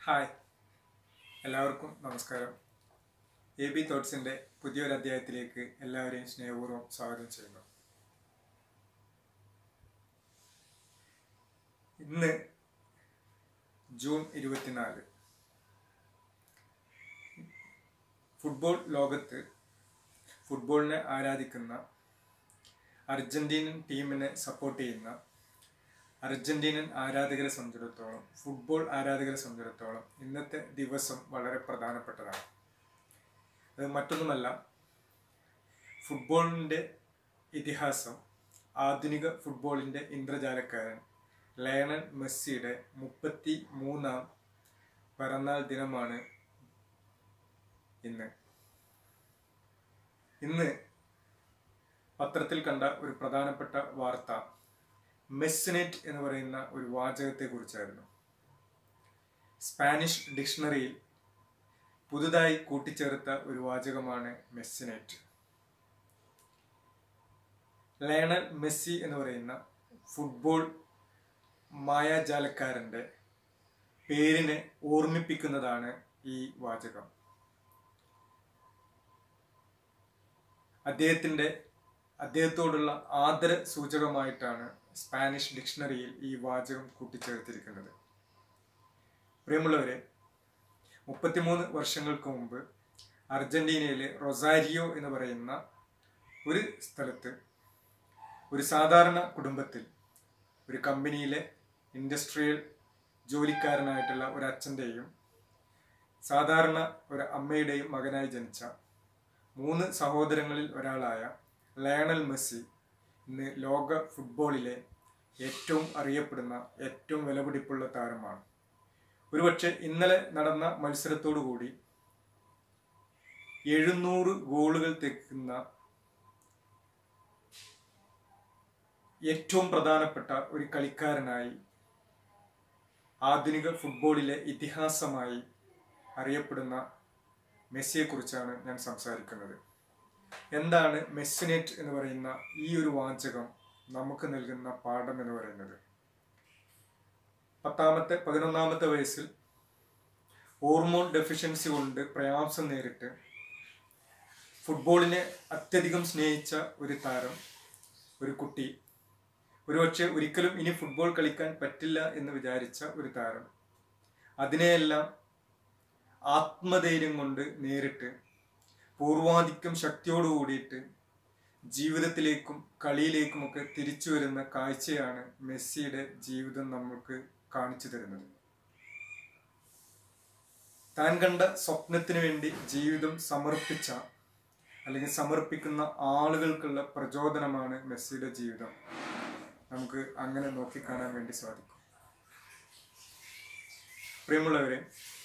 hi എല്ലാവർക്കും നമസ്കാരം A B തോട്ട്സിൻ്റെ പുതിയൊരു അധ്യായത്തിലേക്ക് എല്ലാവരെയും സ്നേഹപൂർവ്വം സ്വാഗതം ചെയ്യുന്നു ഇന്ന് ജൂൺ ഇരുപത്തിനാല് ഫുട്ബോൾ ലോകത്ത് ഫുട്ബോളിനെ ആരാധിക്കുന്ന അർജന്റീനൻ ടീമിനെ സപ്പോർട്ട് ചെയ്യുന്ന അർജന്റീനൻ ആരാധകരെ സംബന്ധിച്ചിടത്തോളം ഫുട്ബോൾ ആരാധകരെ സംബന്ധിച്ചിടത്തോളം ഇന്നത്തെ ദിവസം വളരെ പ്രധാനപ്പെട്ടതാണ് അത് മറ്റൊന്നുമല്ല ഫുട്ബോളിൻ്റെ ഇതിഹാസം ആധുനിക ഫുട്ബോളിൻ്റെ ഇന്ദ്രജാലക്കാരൻ ലയണൽ മെസ്സിയുടെ മുപ്പത്തി മൂന്നാം പിറന്നാൾ ദിനമാണ് ഇന്ന് ഇന്ന് പത്രത്തിൽ കണ്ട ഒരു പ്രധാനപ്പെട്ട വാർത്ത മെസ്സിനെറ്റ് എന്ന് പറയുന്ന ഒരു വാചകത്തെ കുറിച്ചായിരുന്നു സ്പാനിഷ് ഡിക്ഷണറിയിൽ പുതുതായി കൂട്ടിച്ചേർത്ത ഒരു വാചകമാണ് മെസ്സിനെറ്റ് ലയണൽ മെസ്സി എന്ന് പറയുന്ന ഫുട്ബോൾ മായാജാലക്കാരൻ്റെ പേരിനെ ഓർമ്മിപ്പിക്കുന്നതാണ് ഈ വാചകം അദ്ദേഹത്തിൻ്റെ അദ്ദേഹത്തോടുള്ള ആദര സൂചകമായിട്ടാണ് സ്പാനിഷ് ഡിക്ഷണറിയിൽ ഈ വാചകം കൂട്ടിച്ചേർത്തിരിക്കുന്നത് പ്രിയമുള്ളവരെ മുപ്പത്തിമൂന്ന് വർഷങ്ങൾക്ക് മുമ്പ് അർജന്റീനയിലെ റൊസാരിയോ എന്ന് പറയുന്ന ഒരു സ്ഥലത്ത് ഒരു സാധാരണ കുടുംബത്തിൽ ഒരു കമ്പനിയിലെ ഇൻഡസ്ട്രിയൽ ജോലിക്കാരനായിട്ടുള്ള ഒരു അച്ഛൻ്റെയും സാധാരണ ഒരു അമ്മയുടെയും മകനായി ജനിച്ച മൂന്ന് സഹോദരങ്ങളിൽ ഒരാളായ ലയണൽ മെസ്സി ഇന്ന് ലോക ഫുട്ബോളിലെ ഏറ്റവും അറിയപ്പെടുന്ന ഏറ്റവും വിലപിടിപ്പുള്ള താരമാണ് ഒരുപക്ഷെ ഇന്നലെ നടന്ന മത്സരത്തോടുകൂടി എഴുന്നൂറ് ഗോളുകൾ തെക്കുന്ന ഏറ്റവും പ്രധാനപ്പെട്ട ഒരു കളിക്കാരനായി ആധുനിക ഫുട്ബോളിലെ ഇതിഹാസമായി അറിയപ്പെടുന്ന മെസ്സിയെക്കുറിച്ചാണ് ഞാൻ സംസാരിക്കുന്നത് എന്താണ് മെസ്സിനെറ്റ് എന്ന് പറയുന്ന ഈ ഒരു വാചകം നമുക്ക് നൽകുന്ന പാഠം എന്ന് പറയുന്നത് പത്താമത്തെ പതിനൊന്നാമത്തെ വയസ്സിൽ ഹോർമോൺ ഡെഫിഷ്യൻസി കൊണ്ട് പ്രയാസം നേരിട്ട് ഫുട്ബോളിനെ അത്യധികം സ്നേഹിച്ച ഒരു താരം ഒരു കുട്ടി ഒരുപക്ഷെ ഒരിക്കലും ഇനി ഫുട്ബോൾ കളിക്കാൻ പറ്റില്ല എന്ന് വിചാരിച്ച ഒരു താരം അതിനെയെല്ലാം ആത്മധൈര്യം കൊണ്ട് നേരിട്ട് പൂർവാധിക്യം ശക്തിയോട് കൂടിയിട്ട് ജീവിതത്തിലേക്കും കളിയിലേക്കുമൊക്കെ തിരിച്ചു വരുന്ന കാഴ്ചയാണ് മെസ്സിയുടെ ജീവിതം നമുക്ക് കാണിച്ചു തരുന്നത് താൻ കണ്ട സ്വപ്നത്തിന് വേണ്ടി ജീവിതം സമർപ്പിച്ച അല്ലെങ്കിൽ സമർപ്പിക്കുന്ന ആളുകൾക്കുള്ള പ്രചോദനമാണ് മെസ്സിയുടെ ജീവിതം നമുക്ക് അങ്ങനെ നോക്കിക്കാണാൻ വേണ്ടി സാധിക്കും പ്രിയമുള്ളവരെ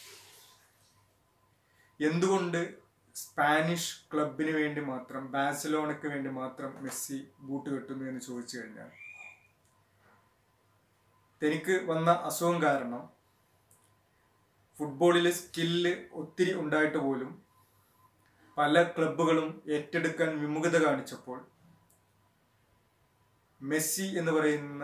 എന്തുകൊണ്ട് സ്പാനിഷ് ക്ലബിന് വേണ്ടി മാത്രം ബാഴ്സലോണയ്ക്ക് വേണ്ടി മാത്രം മെസ്സി ബൂട്ട് കെട്ടുന്നു എന്ന് ചോദിച്ചു കഴിഞ്ഞാൽ തനിക്ക് വന്ന അസുഖം കാരണം ഫുട്ബോളിൽ സ്കില്ല് ഒത്തിരി ഉണ്ടായിട്ട് പോലും പല ക്ലബുകളും ഏറ്റെടുക്കാൻ വിമുഖത കാണിച്ചപ്പോൾ മെസ്സി എന്ന് പറയുന്ന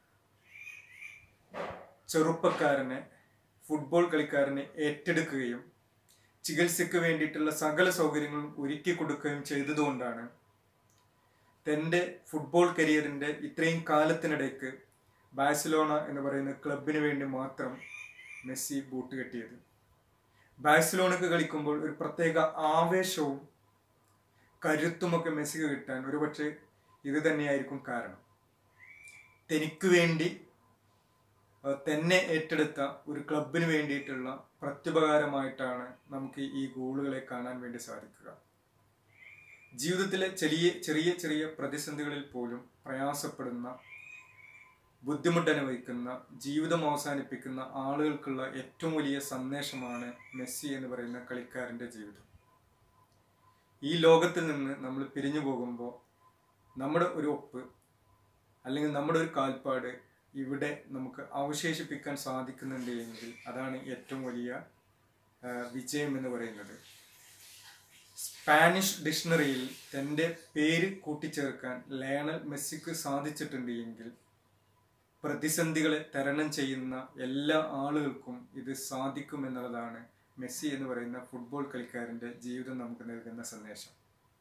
ചെറുപ്പക്കാരനെ ഫുട്ബോൾ കളിക്കാരനെ ഏറ്റെടുക്കുകയും ചികിത്സയ്ക്ക് വേണ്ടിയിട്ടുള്ള സകല സൗകര്യങ്ങളും ഒരുക്കി കൊടുക്കുകയും ചെയ്തതുകൊണ്ടാണ് തൻ്റെ ഫുട്ബോൾ കരിയറിൻ്റെ ഇത്രയും കാലത്തിനിടയ്ക്ക് ബാഴ്സലോണ എന്ന് പറയുന്ന ക്ലബിന് വേണ്ടി മാത്രം മെസ്സി ബൂട്ട് കെട്ടിയത് ബാഴ്സലോണക്ക് കളിക്കുമ്പോൾ ഒരു പ്രത്യേക ആവേശവും കരുത്തുമൊക്കെ മെസ്സിക്ക് കിട്ടാൻ ഒരുപക്ഷെ ഇത് തന്നെയായിരിക്കും കാരണം തനിക്ക് വേണ്ടി തന്നെ ഏറ്റെടുത്ത ഒരു ക്ലബിന് വേണ്ടിയിട്ടുള്ള പ്രത്യുപകാരമായിട്ടാണ് നമുക്ക് ഈ ഗോളുകളെ കാണാൻ വേണ്ടി സാധിക്കുക ജീവിതത്തിലെ ചെറിയ ചെറിയ ചെറിയ പ്രതിസന്ധികളിൽ പോലും പ്രയാസപ്പെടുന്ന ബുദ്ധിമുട്ടനുഭവിക്കുന്ന ജീവിതം അവസാനിപ്പിക്കുന്ന ആളുകൾക്കുള്ള ഏറ്റവും വലിയ സന്ദേശമാണ് മെസ്സി എന്ന് പറയുന്ന കളിക്കാരൻ്റെ ജീവിതം ഈ ലോകത്തിൽ നിന്ന് നമ്മൾ പിരിഞ്ഞു പോകുമ്പോൾ നമ്മുടെ ഒരു ഒപ്പ് അല്ലെങ്കിൽ നമ്മുടെ ഒരു കാൽപ്പാട് ഇവിടെ നമുക്ക് അവശേഷിപ്പിക്കാൻ സാധിക്കുന്നുണ്ട് എങ്കിൽ അതാണ് ഏറ്റവും വലിയ വിജയം എന്ന് പറയുന്നത് സ്പാനിഷ് ഡിക്ഷണറിയിൽ തൻ്റെ പേര് കൂട്ടിച്ചേർക്കാൻ ലയണൽ മെസ്സിക്ക് സാധിച്ചിട്ടുണ്ട് എങ്കിൽ പ്രതിസന്ധികളെ തരണം ചെയ്യുന്ന എല്ലാ ആളുകൾക്കും ഇത് സാധിക്കും എന്നുള്ളതാണ് മെസ്സി എന്ന് പറയുന്ന ഫുട്ബോൾ കളിക്കാരൻ്റെ ജീവിതം നമുക്ക് നൽകുന്ന സന്ദേശം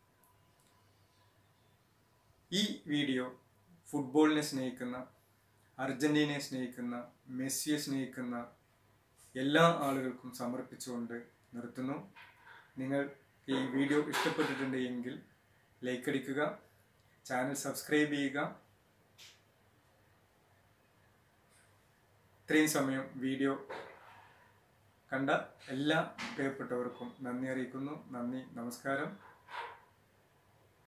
ഈ വീഡിയോ ഫുട്ബോളിനെ സ്നേഹിക്കുന്ന അർജന്റീനയെ സ്നേഹിക്കുന്ന മെസ്സിയെ സ്നേഹിക്കുന്ന എല്ലാ ആളുകൾക്കും സമർപ്പിച്ചുകൊണ്ട് നിർത്തുന്നു നിങ്ങൾ ഈ വീഡിയോ ഇഷ്ടപ്പെട്ടിട്ടുണ്ട് എങ്കിൽ ലൈക്ക് അടിക്കുക ചാനൽ സബ്സ്ക്രൈബ് ചെയ്യുക ഇത്രയും സമയം വീഡിയോ കണ്ട എല്ലാ പ്രിയപ്പെട്ടവർക്കും നന്ദി അറിയിക്കുന്നു നന്ദി നമസ്കാരം